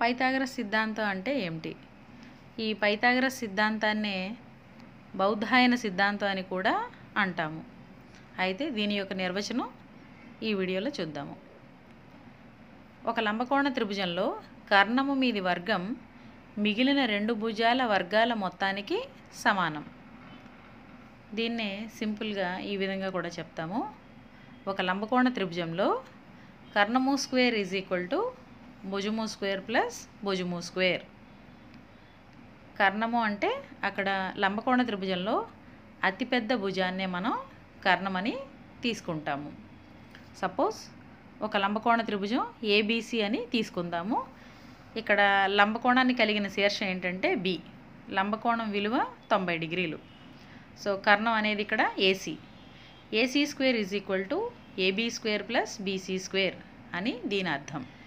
Pythagoras సిద్ధాంతం అంటే ఏమిటి ఈ పైథాగరస్ సిద్ధాంతాన్నే బౌద్ధాయన సిద్ధాంతం అని కూడా అంటాము అయితే దీని యొక్క నిర్వచనం ఈ వీడియోలో చూద్దాము ఒక లంబకోణ త్రిభుజంలో కర్ణము మీది వర్గం మిగిలిన రెండు భుజాల వర్గాల మొత్తానికి సమానం దీన్నే సింపుల్గా ఈ విధంగా కూడా చెప్తాము ఒక లంబకోణ త్రిభుజంలో కర్ణము స్క్వేర్ ఈజ్ ఈక్వల్ టు భుజము స్క్వేర్ ప్లస్ భుజము స్క్వేర్ కర్ణము అంటే అక్కడ లంబకోణ త్రిభుజంలో అతిపెద్ద భుజాన్నే మనం కర్ణమని తీసుకుంటాము సపోజ్ ఒక లంబకోణ త్రిభుజం ఏబీసీ అని తీసుకుందాము ఇక్కడ లంబకోణాన్ని కలిగిన శీర్షం ఏంటంటే బి లంబకోణం విలువ తొంభై డిగ్రీలు సో కర్ణం అనేది ఇక్కడ AC AC square is equal to AB square plus BC square అని దీని అర్థం